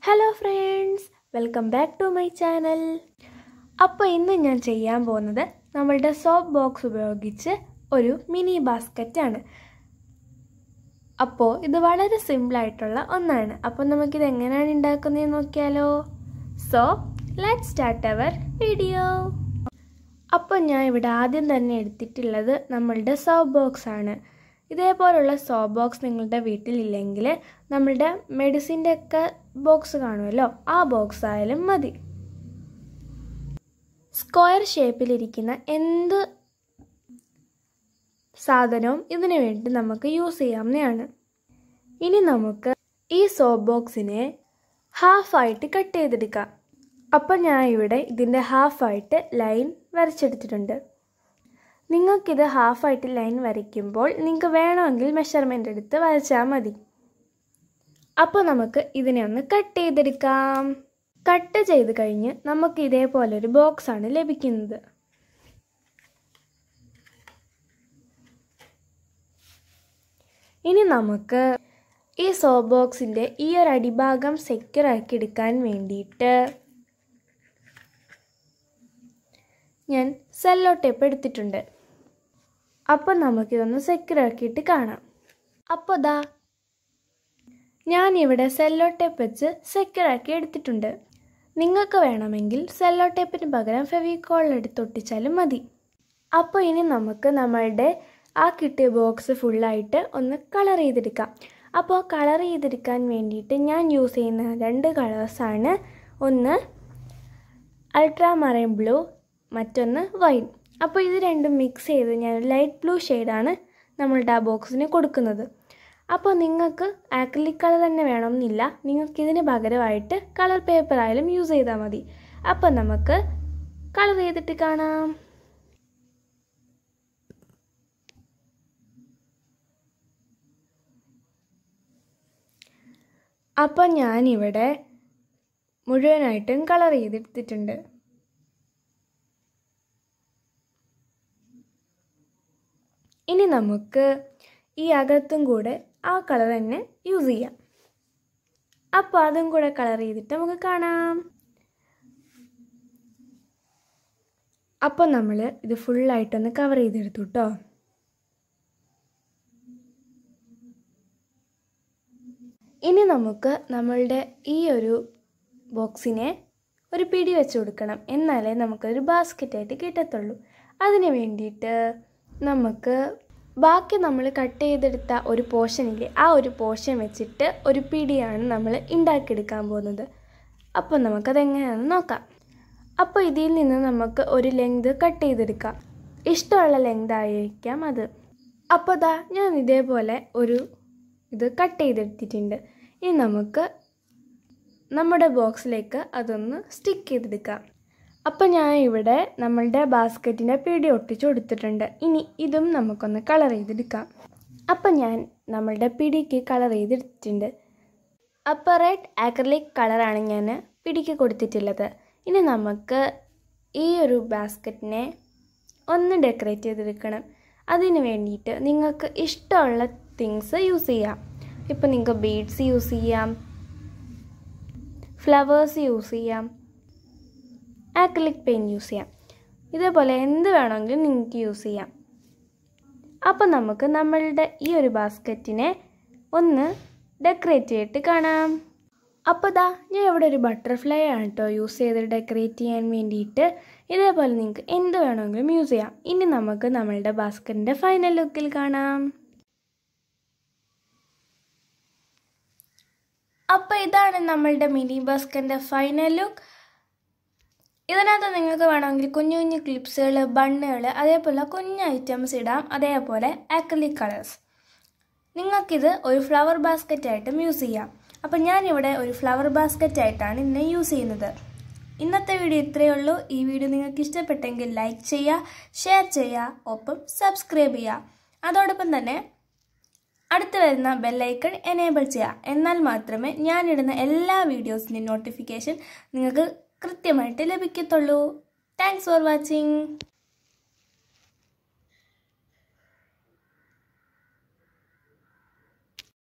hello friends welcome back to my channel അപ്പോൾ ഇന്ന് ഞാൻ ചെയ്യാൻ പോകുന്നത് നമ്മളുടെ സോപ്പ് ബോക്സ് ഉപയോഗിച്ച് ഒരു മിനി ബാസ്ക്കറ്റാണ് അപ്പോൾ ഇത് വളരെ സിമ്പിളായിട്ടുള്ള ഒന്നാണ് അപ്പോൾ നമുക്കിത് എങ്ങനെയാണ് ഉണ്ടാക്കുന്നതെന്ന് നോക്കിയാലോ so let start our video അപ്പോൾ ഞാൻ ഇവിടെ ആദ്യം തന്നെ എടുത്തിട്ടുള്ളത് നമ്മളുടെ സോപ്പ് ബോക്സ് ആണ് ഇതേപോലുള്ള സോപ്പ് ബോക്സ് നിങ്ങളുടെ വീട്ടിലില്ലെങ്കിൽ നമ്മളുടെ മെഡിസിൻ്റെ ഒക്കെ ബോക്സ് കാണുമല്ലോ ആ ബോക്സ് ആയാലും മതി സ്ക്വയർ ഷേപ്പിലിരിക്കുന്ന എന്ത് സാധനവും ഇതിനു വേണ്ടി നമുക്ക് യൂസ് ചെയ്യാവുന്നതാണ് ഇനി നമുക്ക് ഈ സോപ്പ് ബോക്സിനെ ഹാഫായിട്ട് കട്ട് ചെയ്തെടുക്കാം അപ്പം ഞാൻ ഇവിടെ ഇതിൻ്റെ ഹാഫായിട്ട് ലൈൻ വരച്ചെടുത്തിട്ടുണ്ട് നിങ്ങൾക്കിത് ഹാഫായിട്ട് ലൈൻ വരയ്ക്കുമ്പോൾ നിങ്ങൾക്ക് വേണമെങ്കിൽ മെഷർമെൻ്റ് എടുത്ത് വരച്ചാൽ മതി അപ്പോൾ നമുക്ക് ഇതിനെ ഒന്ന് കട്ട് ചെയ്തെടുക്കാം കട്ട് ചെയ്ത് കഴിഞ്ഞ് നമുക്ക് ഇതേപോലൊരു ബോക്സാണ് ലഭിക്കുന്നത് ഇനി നമുക്ക് ഈ സോപ്പ് ബോക്സിൻ്റെ ഈ ഒരു അടിഭാഗം സെക്യൂർ ആക്കി എടുക്കാൻ വേണ്ടിയിട്ട് ഞാൻ സെല്ലോ ടേപ്പ് എടുത്തിട്ടുണ്ട് അപ്പോൾ നമുക്കിതൊന്ന് സെക്യൂർ ആക്കിയിട്ട് കാണാം അപ്പോൾ ദാ ഞാനിവിടെ സെല്ലോ ടേപ്പ് വെച്ച് സെക്യൂർ ആക്കി എടുത്തിട്ടുണ്ട് നിങ്ങൾക്ക് വേണമെങ്കിൽ സെല്ലോ ടേപ്പിന് പകരം ഫെവിക്കോൾ എടുത്ത് ഒട്ടിച്ചാലും മതി അപ്പോൾ ഇനി നമുക്ക് നമ്മളുടെ ആ കിട്ടിയ ബോക്സ് ഫുള്ളായിട്ട് ഒന്ന് കളർ ചെയ്തെടുക്കാം അപ്പോൾ കളർ ചെയ്തെടുക്കാൻ വേണ്ടിയിട്ട് ഞാൻ യൂസ് ചെയ്യുന്ന രണ്ട് കളേഴ്സാണ് ഒന്ന് അൾട്രാ മറൈൻ ബ്ലൂ മറ്റൊന്ന് വൈൻ അപ്പോൾ ഇത് രണ്ടും മിക്സ് ചെയ്ത് ഞാൻ ലൈറ്റ് ബ്ലൂ ഷെയ്ഡാണ് നമ്മളുടെ ആ ബോക്സിന് കൊടുക്കുന്നത് അപ്പോൾ നിങ്ങൾക്ക് ആക്രിലിക് കളർ തന്നെ വേണമെന്നില്ല നിങ്ങൾക്ക് ഇതിന് പകരമായിട്ട് കളർ പേപ്പർ ആയാലും യൂസ് ചെയ്താൽ മതി അപ്പോൾ നമുക്ക് കളർ ചെയ്തിട്ട് കാണാം അപ്പോൾ ഞാനിവിടെ മുഴുവനായിട്ടും കളർ ചെയ്തെടുത്തിട്ടുണ്ട് ഇനി നമുക്ക് ഈ അകത്തും കൂടെ ആ കളർ തന്നെ യൂസ് ചെയ്യാം അപ്പോൾ അതും കൂടെ കളർ ചെയ്തിട്ട് നമുക്ക് കാണാം അപ്പോൾ നമ്മൾ ഇത് ഫുള്ളായിട്ടൊന്ന് കവർ ചെയ്തെടുത്തു കേട്ടോ ഇനി നമുക്ക് നമ്മളുടെ ഈ ഒരു ബോക്സിനെ ഒരു പിടി വെച്ച് കൊടുക്കണം എന്നാലേ നമുക്കൊരു ബാസ്ക്കറ്റായിട്ട് കിട്ടത്തുള്ളൂ അതിന് വേണ്ടിയിട്ട് നമുക്ക് ബാക്കി നമ്മൾ കട്ട് ചെയ്തെടുത്ത ഒരു പോർഷനില്ലേ ആ ഒരു പോർഷൻ വെച്ചിട്ട് ഒരു പിടിയാണ് നമ്മൾ ഉണ്ടാക്കിയെടുക്കാൻ പോകുന്നത് അപ്പോൾ നമുക്കതെങ്ങനെയാണെന്ന് നോക്കാം അപ്പോൾ ഇതിൽ നിന്ന് നമുക്ക് ഒരു ലെങ്ത് കട്ട് ചെയ്തെടുക്കാം ഇഷ്ടമുള്ള ലെങ്ത് ആയിരിക്കാം അത് അപ്പോൾ ദാ ഞാൻ ഇതേപോലെ ഒരു ഇത് കട്ട് ചെയ്തെടുത്തിട്ടുണ്ട് ഇനി നമുക്ക് നമ്മുടെ ബോക്സിലേക്ക് അതൊന്ന് സ്റ്റിക്ക് ചെയ്തെടുക്കാം അപ്പോൾ ഞാൻ ഇവിടെ നമ്മളുടെ ബാസ്ക്കറ്റിൻ്റെ പിടി ഒട്ടിച്ച് കൊടുത്തിട്ടുണ്ട് ഇനി ഇതും നമുക്കൊന്ന് കളർ ചെയ്തെടുക്കാം അപ്പോൾ ഞാൻ നമ്മളുടെ പിടിക്ക് കളർ ചെയ്തെടുത്തിട്ടുണ്ട് അപ്പോൾ റെഡ് ആക്രലിക് കളറാണ് ഞാൻ പിടിക്ക് കൊടുത്തിട്ടുള്ളത് ഇനി നമുക്ക് ഈ ഒരു ബാസ്ക്കറ്റിനെ ഒന്ന് ഡെക്കറേറ്റ് ചെയ്തെടുക്കണം അതിന് വേണ്ടിയിട്ട് നിങ്ങൾക്ക് ഇഷ്ടമുള്ള തിങ്സ് യൂസ് ചെയ്യാം ഇപ്പോൾ നിങ്ങൾക്ക് ബീഡ്സ് യൂസ് ചെയ്യാം ഫ്ലവേഴ്സ് യൂസ് ചെയ്യാം ആക്രിലിക് പെയിൻറ്റ് യൂസ് ചെയ്യാം ഇതേപോലെ എന്ത് വേണമെങ്കിലും നിങ്ങൾക്ക് യൂസ് ചെയ്യാം അപ്പോൾ നമുക്ക് നമ്മളുടെ ഈ ഒരു ബാസ്ക്കറ്റിനെ ഒന്ന് ഡെക്കറേറ്റ് ചെയ്തിട്ട് കാണാം അപ്പോൾ ദാ ഞാൻ ഇവിടെ ഒരു ബട്ടർഫ്ലൈ ആണ് കേട്ടോ യൂസ് ചെയ്ത് ഡെക്കറേറ്റ് ചെയ്യാൻ വേണ്ടിയിട്ട് ഇതേപോലെ നിങ്ങൾക്ക് എന്ത് വേണമെങ്കിലും യൂസ് ചെയ്യാം ഇനി നമുക്ക് നമ്മളുടെ ബാസ്ക്കറ്റിൻ്റെ ഫൈനൽ ലുക്കിൽ കാണാം അപ്പോൾ ഇതാണ് നമ്മളുടെ മിനി ബാസ്ക്കറ്റിൻ്റെ ഫൈനൽ ലുക്ക് ഇതിനകത്ത് നിങ്ങൾക്ക് വേണമെങ്കിൽ കുഞ്ഞു കുഞ്ഞു ക്ലിപ്സുകൾ ബണ്ണുകൾ അതേപോലെ കുഞ്ഞു ഐറ്റംസ് ഇടാം അതേപോലെ ആക്രിലിക് കളേഴ്സ് നിങ്ങൾക്കിത് ഒരു ഫ്ലവർ ബാസ്ക്കറ്റ് ആയിട്ടും യൂസ് ചെയ്യാം അപ്പം ഞാനിവിടെ ഒരു ഫ്ലവർ ബാസ്ക്കറ്റ് ആയിട്ടാണ് ഇതിനെ യൂസ് ചെയ്യുന്നത് ഇന്നത്തെ വീഡിയോ ഇത്രയേ ഉള്ളൂ ഈ വീഡിയോ നിങ്ങൾക്ക് ഇഷ്ടപ്പെട്ടെങ്കിൽ ലൈക്ക് ചെയ്യുക ഷെയർ ചെയ്യുക ഒപ്പം സബ്സ്ക്രൈബ് ചെയ്യുക അതോടൊപ്പം തന്നെ അടുത്ത് വരുന്ന ബെല്ലൈക്കൺ എനേബിൾ ചെയ്യുക എന്നാൽ മാത്രമേ ഞാനിടുന്ന എല്ലാ വീഡിയോസിൻ്റെയും നോട്ടിഫിക്കേഷൻ നിങ്ങൾക്ക് കൃത്യമായിട്ട് ലഭിക്കത്തുള്ളൂ താങ്ക്സ് ഫോർ വാച്ചിങ്